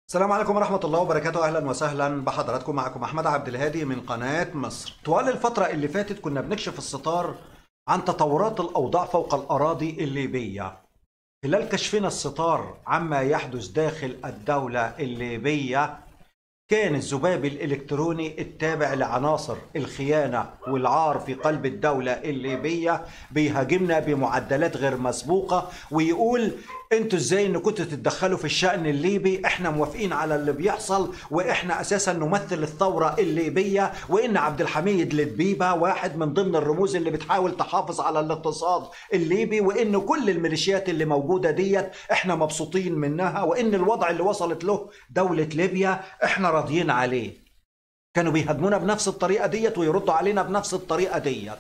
السلام عليكم ورحمة الله وبركاته أهلا وسهلا بحضراتكم معكم أحمد عبد الهادي من قناة مصر طوال الفترة اللي فاتت كنا بنكشف الستار عن تطورات الأوضاع فوق الأراضي الليبية خلال كشفنا الستار عما يحدث داخل الدولة الليبية كان الذباب الإلكتروني التابع لعناصر الخيانة والعار في قلب الدولة الليبية بيهاجمنا بمعدلات غير مسبوقة ويقول انتوا ازاي ان كنتوا تتدخلوا في الشأن الليبي احنا موافقين على اللي بيحصل واحنا اساسا نمثل الثورة الليبية وان عبد الحميد لدبيبة واحد من ضمن الرموز اللي بتحاول تحافظ على الاقتصاد الليبي وان كل الميليشيات اللي موجودة ديت احنا مبسوطين منها وان الوضع اللي وصلت له دولة ليبيا احنا راضيين عليه كانوا بيهاجمونا بنفس الطريقة ديت ويردوا علينا بنفس الطريقة ديت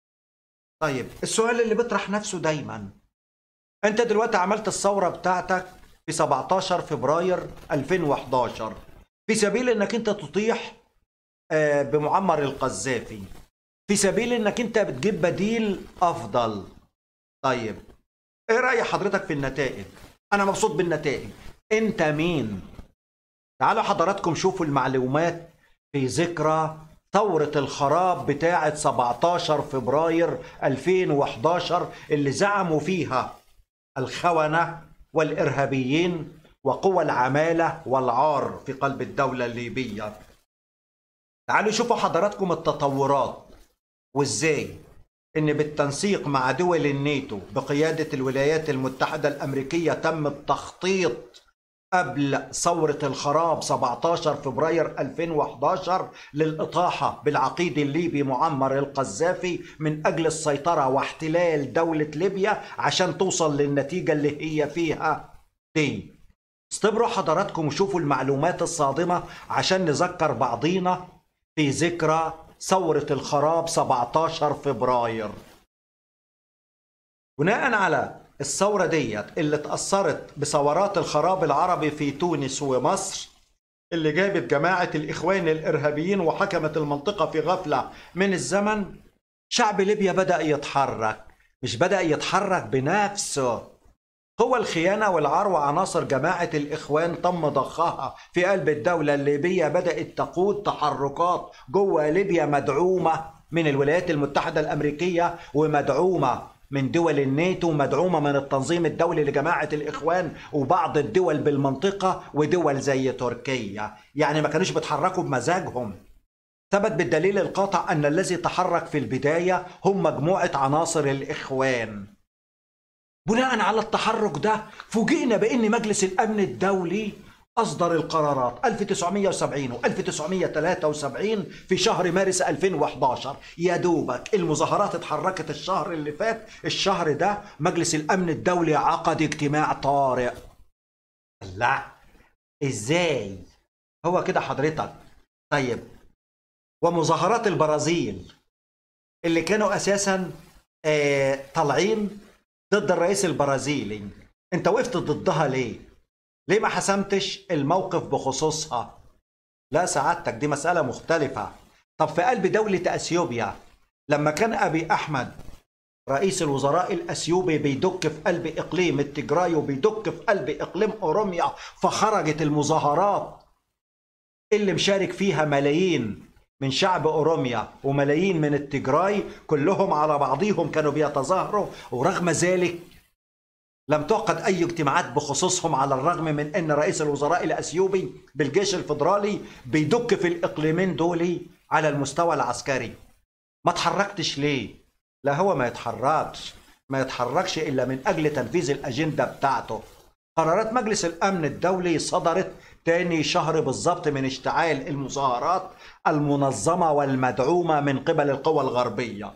طيب السؤال اللي بيطرح نفسه دايما انت دلوقتي عملت الثورة بتاعتك في 17 فبراير 2011 في سبيل انك انت تطيح آه، بمعمر القذافي في سبيل انك انت بتجيب بديل افضل طيب ايه رأي حضرتك في النتائج انا مبسوط بالنتائج انت مين تعالوا حضراتكم شوفوا المعلومات في ذكرى ثورة الخراب بتاعة 17 فبراير 2011 اللي زعموا فيها الخونة والإرهابيين وقوى العمالة والعار في قلب الدولة الليبية تعالوا شوفوا حضراتكم التطورات وازاي ان بالتنسيق مع دول الناتو بقيادة الولايات المتحدة الامريكية تم التخطيط قبل ثورة الخراب 17 فبراير 2011 للإطاحة بالعقيد الليبي معمر القذافي من أجل السيطرة واحتلال دولة ليبيا عشان توصل للنتيجة اللي هي فيها دي استبروا حضراتكم وشوفوا المعلومات الصادمة عشان نذكر بعضينا في ذكرى ثورة الخراب 17 فبراير بناء على الثورة ديت اللي اتأثرت بثورات الخراب العربي في تونس ومصر اللي جابت جماعة الإخوان الإرهابيين وحكمت المنطقة في غفلة من الزمن شعب ليبيا بدأ يتحرك مش بدأ يتحرك بنفسه هو الخيانة والعار وعناصر جماعة الإخوان تم ضخها في قلب الدولة الليبية بدأت تقود تحركات جوه ليبيا مدعومة من الولايات المتحدة الأمريكية ومدعومة من دول الناتو مدعومة من التنظيم الدولي لجماعة الإخوان وبعض الدول بالمنطقة ودول زي تركيا يعني ما كانوش بيتحركوا بمزاجهم ثبت بالدليل القاطع أن الذي تحرك في البداية هم مجموعة عناصر الإخوان بناء على التحرك ده فوجئنا بأن مجلس الأمن الدولي أصدر القرارات 1970 و 1973 في شهر مارس 2011 يا دوبك المظاهرات اتحركت الشهر اللي فات الشهر ده مجلس الأمن الدولي عقد اجتماع طارئ لا ازاي هو كده حضرتك طيب ومظاهرات البرازيل اللي كانوا اساسا آه طالعين ضد الرئيس البرازيلي انت وقفت ضدها ليه ليه ما حسمتش الموقف بخصوصها لا سعادتك دي مسألة مختلفة طب في قلب دولة أثيوبيا لما كان أبي أحمد رئيس الوزراء الأثيوبي بيدك في قلب إقليم التجراي وبيدك في قلب إقليم أوروميا فخرجت المظاهرات اللي مشارك فيها ملايين من شعب أوروميا وملايين من التجراي كلهم على بعضهم كانوا بيتظاهروا ورغم ذلك لم تعقد أي اجتماعات بخصوصهم على الرغم من أن رئيس الوزراء الأثيوبي بالجيش الفيدرالي بيدك في الإقليمين دول على المستوى العسكري ما تحركتش ليه؟ لا هو ما يتحركش ما يتحركش إلا من أجل تنفيذ الأجندة بتاعته قرارات مجلس الأمن الدولي صدرت تاني شهر بالضبط من اشتعال المظاهرات المنظمة والمدعومة من قبل القوى الغربية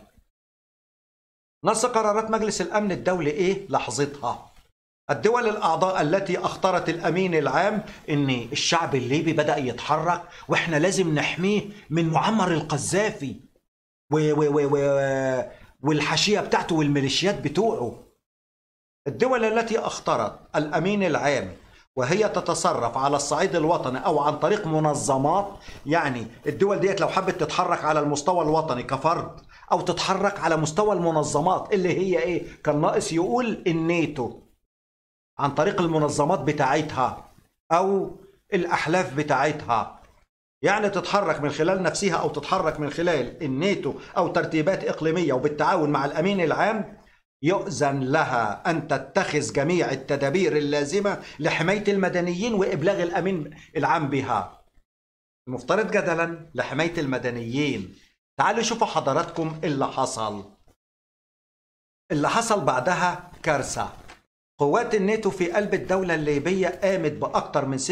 نص قرارات مجلس الأمن الدولي إيه لحظتها الدول الأعضاء التي أخطرت الأمين العام إن الشعب الليبي بدأ يتحرك وإحنا لازم نحميه من معمر القذافي و و و و والحاشية بتاعته والميليشيات بتوعه الدول التي أخطرت الأمين العام وهي تتصرف على الصعيد الوطني او عن طريق منظمات يعني الدول ديت لو حبت تتحرك على المستوى الوطني كفرد او تتحرك على مستوى المنظمات اللي هي ايه كان ناقص يقول الناتو عن طريق المنظمات بتاعتها او الأحلاف بتاعتها يعني تتحرك من خلال نفسها أو تتحرك من خلال الناتو أو ترتيبات إقليمية وبالتعاون مع الأمين العام يؤذن لها أن تتخذ جميع التدابير اللازمة لحماية المدنيين وإبلاغ الأمين العام بها المفترض جدلا لحماية المدنيين تعالوا شوفوا حضراتكم اللي حصل اللي حصل بعدها كارثة قوات الناتو في قلب الدولة الليبية قامت بأكثر من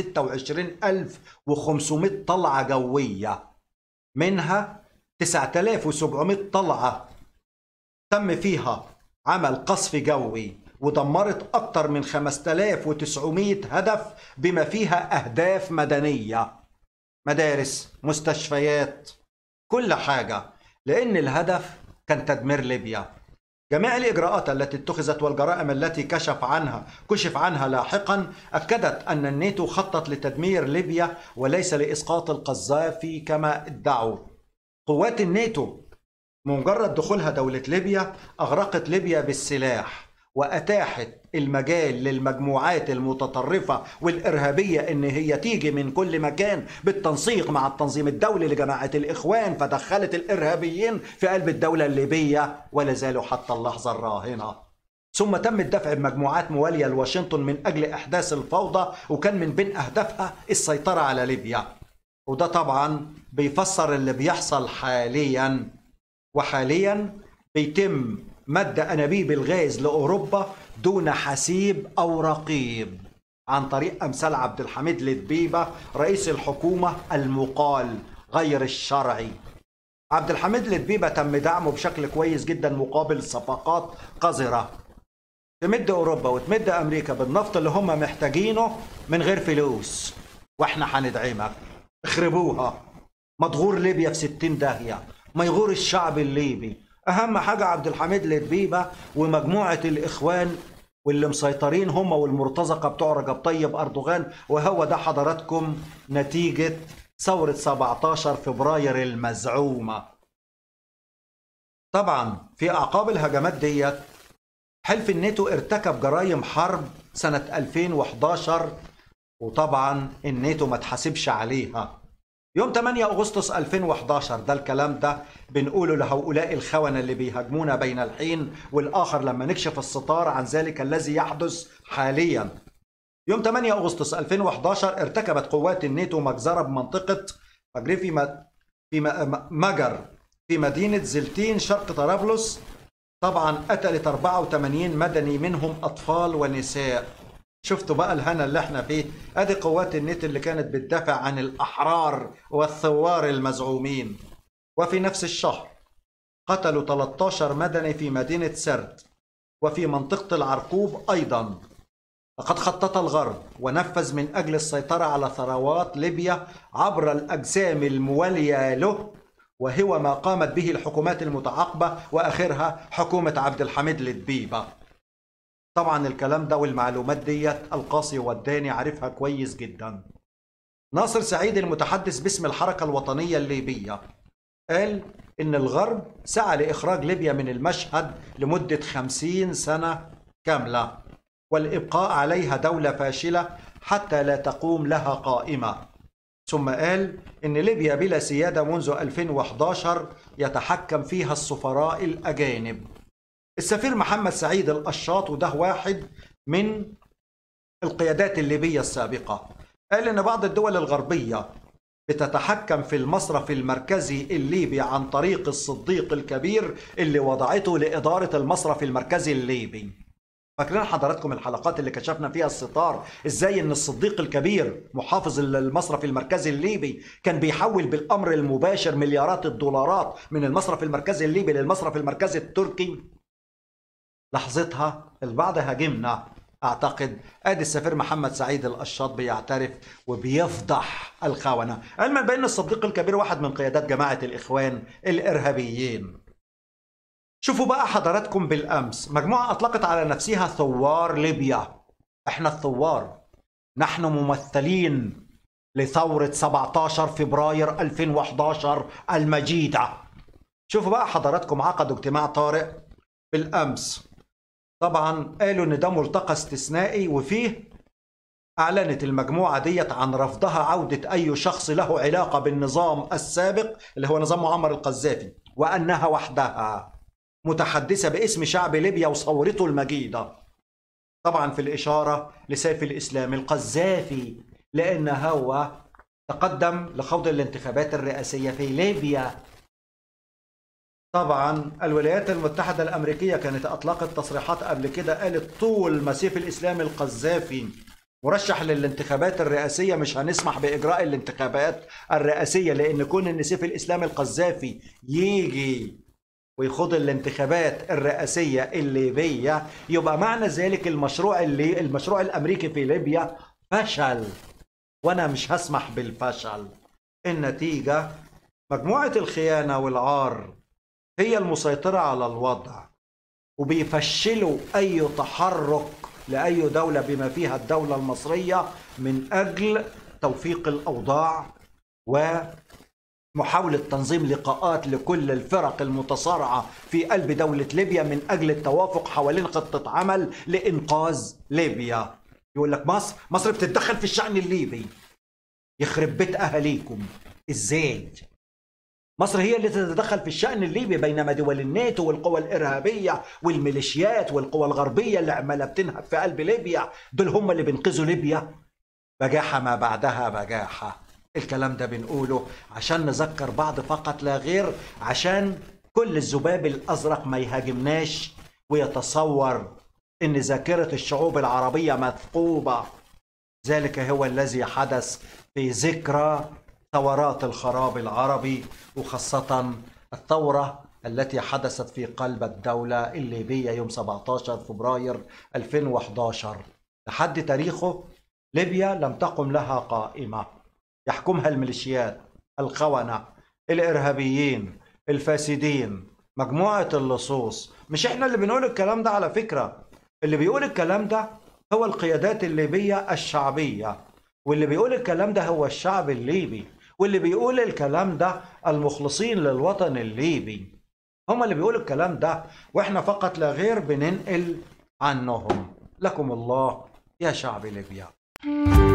26500 طلعة جوية منها 9700 طلعة تم فيها عمل قصف جوي ودمرت أكثر من 5900 هدف بما فيها أهداف مدنية مدارس مستشفيات كل حاجة لأن الهدف كان تدمير ليبيا جميع الإجراءات التي اتخذت والجرائم التي كشف عنها كشف عنها لاحقا أكدت أن الناتو خطط لتدمير ليبيا وليس لإسقاط القذافي كما ادعوا قوات الناتو مجرد دخولها دولة ليبيا أغرقت ليبيا بالسلاح وأتاحت المجال للمجموعات المتطرفة والإرهابية إن هي تيجي من كل مكان بالتنسيق مع التنظيم الدولي لجماعة الإخوان فدخلت الإرهابيين في قلب الدولة الليبية ولا زالوا حتى اللحظة الراهنة ثم تم الدفع بمجموعات موالية لواشنطن من أجل إحداث الفوضى وكان من بين أهدافها السيطرة على ليبيا وده طبعا بيفسر اللي بيحصل حاليا وحاليا بيتم مد أنابيب الغاز لأوروبا دون حسيب أو رقيب عن طريق أمثال عبد الحميد لدبيبة رئيس الحكومة المقال غير الشرعي عبد الحميد لدبيبة تم دعمه بشكل كويس جدا مقابل صفقات قذرة تمد أوروبا وتمد أمريكا بالنفط اللي هم محتاجينه من غير فلوس واحنا هندعمك اخربوها مضغور ليبيا في ستين داهية ما يغور الشعب الليبي اهم حاجه عبد الحميد لدبيبه ومجموعه الاخوان واللي مسيطرين هم والمرتزقه بتوع رجب طيب اردوغان وهو ده حضراتكم نتيجه ثوره 17 فبراير المزعومه طبعا في اعقاب الهجمات ديت حلف الناتو ارتكب جرائم حرب سنه 2011 وطبعا الناتو ما تحاسبش عليها يوم 8 أغسطس 2011 ده الكلام ده بنقوله لهؤلاء الخونة اللي بيهاجمونا بين الحين والآخر لما نكشف الستار عن ذلك الذي يحدث حاليا يوم 8 أغسطس 2011 ارتكبت قوات الناتو مجزرة بمنطقة مجري في في مجر في مدينة زلتين شرق طرابلس طبعا قتلت 84 مدني منهم أطفال ونساء شفتوا بقى الهنا اللي احنا فيه ادي قوات النت اللي كانت بتدافع عن الاحرار والثوار المزعومين وفي نفس الشهر قتلوا 13 مدني في مدينة سرد وفي منطقة العرقوب أيضا لقد خطط الغرب ونفذ من أجل السيطرة على ثروات ليبيا عبر الأجسام الموالية له وهو ما قامت به الحكومات المتعاقبة وآخرها حكومة عبد الحميد لدبيبة طبعا الكلام ده والمعلومات ديت القاصي والداني عارفها كويس جدا ناصر سعيد المتحدث باسم الحركة الوطنية الليبية قال إن الغرب سعى لإخراج ليبيا من المشهد لمدة خمسين سنة كاملة والإبقاء عليها دولة فاشلة حتى لا تقوم لها قائمة ثم قال إن ليبيا بلا سيادة منذ 2011 يتحكم فيها السفراء الأجانب السفير محمد سعيد القشاط وده واحد من القيادات الليبية السابقة قال إن بعض الدول الغربية بتتحكم في المصرف المركزي الليبي عن طريق الصديق الكبير اللي وضعته لإدارة المصرف المركزي الليبي فاكرين حضراتكم الحلقات اللي كشفنا فيها الستار ازاي ان الصديق الكبير محافظ المصرف المركزي الليبي كان بيحول بالامر المباشر مليارات الدولارات من المصرف المركزي الليبي للمصرف المركزي التركي لحظتها البعض هاجمنا اعتقد ادي السفير محمد سعيد القشاط بيعترف وبيفضح الخونه علما بان الصديق الكبير واحد من قيادات جماعه الاخوان الارهابيين شوفوا بقى حضراتكم بالامس مجموعه اطلقت على نفسها ثوار ليبيا احنا الثوار نحن ممثلين لثورة 17 فبراير 2011 المجيدة شوفوا بقى حضراتكم عقدوا اجتماع طارئ بالأمس طبعا قالوا ان ده ملتقى استثنائي وفيه أعلنت المجموعة ديت عن رفضها عودة أي شخص له علاقة بالنظام السابق اللي هو نظام معمر القذافي وأنها وحدها متحدثة باسم شعب ليبيا وثورته المجيدة طبعا في الإشارة لسيف الإسلام القذافي لأن هو تقدم لخوض الانتخابات الرئاسية في ليبيا طبعا الولايات المتحدة الأمريكية كانت أطلقت تصريحات قبل كده قالت طول ما سيف الإسلام القذافي مرشح للانتخابات الرئاسية مش هنسمح بإجراء الانتخابات الرئاسية لأن كون إن سيف الإسلام القذافي يجي ويخوض الانتخابات الرئاسية الليبية يبقى معنى ذلك المشروع اللي المشروع الأمريكي في ليبيا فشل وأنا مش هسمح بالفشل النتيجة مجموعة الخيانة والعار هي المسيطرة على الوضع وبيفشلوا أي تحرك لأي دولة بما فيها الدولة المصرية من أجل توفيق الأوضاع ومحاولة تنظيم لقاءات لكل الفرق المتصارعة في قلب دولة ليبيا من أجل التوافق حوالين خطة عمل لإنقاذ ليبيا يقول لك مصر مصر بتتدخل في الشأن الليبي يخرب بيت أهاليكم إزاي مصر هي اللي تتدخل في الشأن الليبي بينما دول الناتو والقوى الإرهابية والميليشيات والقوى الغربية اللي عمالة بتنهب في قلب ليبيا دول هم اللي بينقذوا ليبيا بجاحة ما بعدها بجاحة الكلام ده بنقوله عشان نذكر بعض فقط لا غير عشان كل الذباب الأزرق ما يهاجمناش ويتصور ان ذاكرة الشعوب العربية مثقوبة ذلك هو الذي حدث في ذكرى ثورات الخراب العربي وخاصة الثورة التي حدثت في قلب الدولة الليبية يوم 17 فبراير 2011 لحد تاريخه ليبيا لم تقم لها قائمة يحكمها الميليشيات الخونة الإرهابيين الفاسدين مجموعة اللصوص مش احنا اللي بنقول الكلام ده على فكرة اللي بيقول الكلام ده هو القيادات الليبية الشعبية واللي بيقول الكلام ده هو الشعب الليبي واللي بيقول الكلام ده المخلصين للوطن الليبي هم اللي بيقولوا الكلام ده واحنا فقط لا غير بننقل عنهم لكم الله يا شعب ليبيا